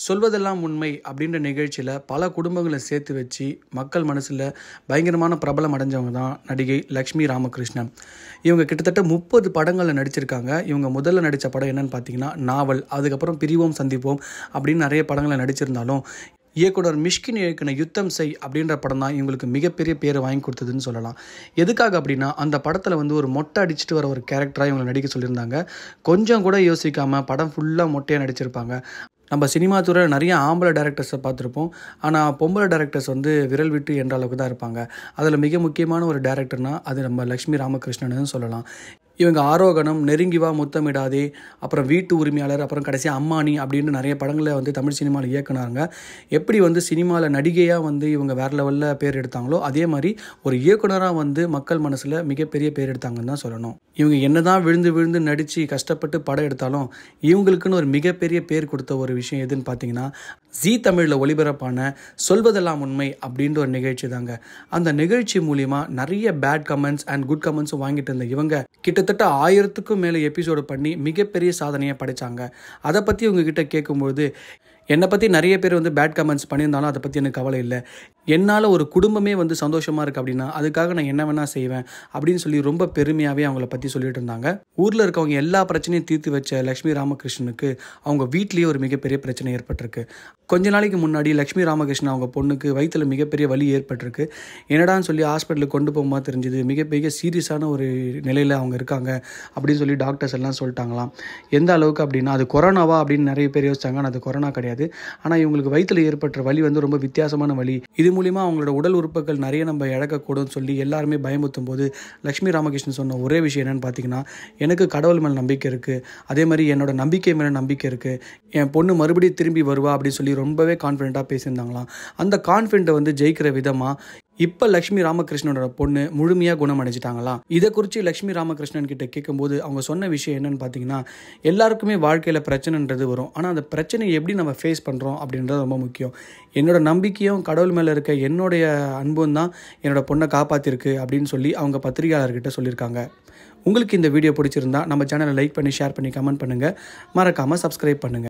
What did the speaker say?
சொல்வதெல்லாம் உண்மை அப்படின்ற நிகழ்ச்சியில் பல குடும்பங்களை சேர்த்து வச்சு மக்கள் மனசில் பயங்கரமான பிரபலம் அடைஞ்சவங்க தான் நடிகை லக்ஷ்மி ராமகிருஷ்ணன் இவங்க கிட்டத்தட்ட முப்பது படங்களில் நடிச்சிருக்காங்க இவங்க முதல்ல நடித்த படம் என்னன்னு பார்த்தீங்கன்னா நாவல் அதுக்கப்புறம் பிரிவோம் சந்திப்போம் அப்படின்னு நிறைய படங்களை நடிச்சிருந்தாலும் இயக்குனர் மிஷ்கின் இயக்குன யுத்தம் செய் அப்படின்ற படம் தான் இவங்களுக்கு மிகப்பெரிய பேரை வாங்கி கொடுத்ததுன்னு சொல்லலாம் எதுக்காக அப்படின்னா அந்த படத்தில் வந்து ஒரு மொட்டை அடிச்சுட்டு வர ஒரு கேரக்டராக இவங்களை நடிக்க சொல்லியிருந்தாங்க கொஞ்சம் கூட யோசிக்காமல் படம் ஃபுல்லாக மொட்டையாக நடிச்சிருப்பாங்க நம்ம சினிமா துறையில் நிறைய ஆம்பளை டேரக்டர்ஸை பார்த்துருப்போம் ஆனால் பொம்பளை டேரக்டர்ஸ் வந்து விரல் விட்டு என்ற அளவுக்கு தான் இருப்பாங்க அதில் மிக முக்கியமான ஒரு டேரக்டர்னால் அது நம்ம லக்ஷ்மி ராமகிருஷ்ணன் சொல்லலாம் இவங்க ஆரோகணம் நெருங்கி வா முத்தமிடாதே அப்புறம் வீட்டு உரிமையாளர் அப்புறம் கடைசியாக அம்மானி அப்படின்னு நிறைய படங்களை வந்து தமிழ் சினிமாவில் இயக்குனாங்க எப்படி வந்து சினிமாவில் நடிகையாக வந்து இவங்க வேறு லெவலில் பேர் எடுத்தாங்களோ அதே மாதிரி ஒரு இயக்குனராக வந்து மக்கள் மனசில் மிகப்பெரிய பேர் எடுத்தாங்கன்னு தான் சொல்லணும் இவங்க என்னதான் விழுந்து விழுந்து நடித்து கஷ்டப்பட்டு படம் எடுத்தாலும் இவங்களுக்குன்னு ஒரு மிகப்பெரிய பேர் கொடுத்த ஒரு விஷயம் எதுன்னு பார்த்தீங்கன்னா ஜீ தமிழில் ஒளிபரப்பான சொல்வதெல்லாம் உண்மை அப்படின்ற ஒரு நிகழ்ச்சி தாங்க அந்த நிகழ்ச்சி மூலிமா நிறைய பேட் கமெண்ட்ஸ் அண்ட் குட் கமெண்ட்ஸும் வாங்கிட்டு இருந்த இவங்க கிட்டத்தட்ட ஆயிரத்துக்கும் மேலே எபிசோடு பண்ணி மிகப்பெரிய சாதனையை படைச்சாங்க அதை பற்றி உங்ககிட்ட கேட்கும்போது என்னை பற்றி நிறைய பேர் வந்து பேட் கமெண்ட்ஸ் பண்ணியிருந்தாலும் அதை பற்றி எனக்கு கவலை இல்லை என்னால் ஒரு குடும்பமே வந்து சந்தோஷமாக இருக்குது அப்படின்னா அதுக்காக நான் என்ன வேணால் செய்வேன் அப்படின்னு சொல்லி ரொம்ப பெருமையாகவே அவங்கள பற்றி சொல்லிட்டு இருந்தாங்க ஊரில் இருக்கவங்க எல்லா பிரச்சனையும் தீர்த்து வச்ச லக்ஷ்மி ராமகிருஷ்ணனுக்கு அவங்க வீட்லேயே ஒரு மிகப்பெரிய பிரச்சனை ஏற்பட்டிருக்கு கொஞ்ச நாளைக்கு முன்னாடி லக்ஷ்மி ராமகிருஷ்ணன் அவங்க பொண்ணுக்கு வயிற்றில் மிகப்பெரிய வலி ஏற்பட்டிருக்கு என்னடான்னு சொல்லி ஹாஸ்பிட்டலுக்கு கொண்டு போகும்போது தெரிஞ்சுது மிகப்பெரிய சீரியஸான ஒரு நிலையில் அவங்க இருக்காங்க அப்படின்னு சொல்லி டாக்டர்ஸ் எல்லாம் சொல்லிட்டாங்களாம் எந்த அளவுக்கு அப்படின்னா அது கொரோனாவா அப்படின்னு நிறைய பேர் யோசிச்சாங்க ஆனால் அது கொரோனா கிடையாது ஆனால் இவங்களுக்கு வயிற்றில் ஏற்பட்ட வலி வந்து ரொம்ப வித்தியாசமான வலி இது மூலிமா அவங்களோட உடல் உறுப்புகள் நிறைய நம்ம இழக்கக்கூடும் சொல்லி எல்லாருமே பயமுறுத்தும் போது லக்ஷ்மி ராமகிருஷ்ணன் சொன்ன ஒரே விஷயம் என்னன்னு பார்த்தீங்கன்னா எனக்கு கடவுள் மேலே நம்பிக்கை இருக்குது அதே மாதிரி என்னோட நம்பிக்கை மேலே நம்பிக்கை இருக்குது என் பொண்ணு மறுபடியும் திரும்பி வருவா அப்படின்னு சொல்லி ரொம்பவே கான்ஃபிடென்ட்டாக பேசியிருந்தாங்களாம் அந்த கான்ஃபிடென்ட்டை வந்து ஜெயிக்கிற விதமாக இப்போ லக்ஷ்மி ராமகிருஷ்ணனோட பொண்ணு முழுமையாக குணமடைஞ்சிட்டாங்களாம் இதை குறித்து லக்ஷ்மி ராமகிருஷ்ணன் கிட்ட கேட்கும்போது அவங்க சொன்ன விஷயம் என்னன்னு பார்த்தீங்கன்னா எல்லாருக்குமே வாழ்க்கையில் பிரச்சனைன்றது வரும் ஆனால் அந்த பிரச்சனையை எப்படி நம்ம ஃபேஸ் பண்ணுறோம் அப்படின்றது ரொம்ப முக்கியம் என்னோட நம்பிக்கையும் கடவுள் மேலே இருக்க என்னுடைய அன்பும் தான் என்னோட பொண்ணை காப்பாற்றிருக்கு அப்படின்னு சொல்லி அவங்க பத்திரிகையாளர்கிட்ட சொல்லியிருக்காங்க உங்களுக்கு இந்த வீடியோ பிடிச்சிருந்தா நம்ம சேனலை லைக் பண்ணி ஷேர் பண்ணி கமெண்ட் பண்ணுங்கள் மறக்காமல் சப்ஸ்கிரைப் பண்ணுங்கள்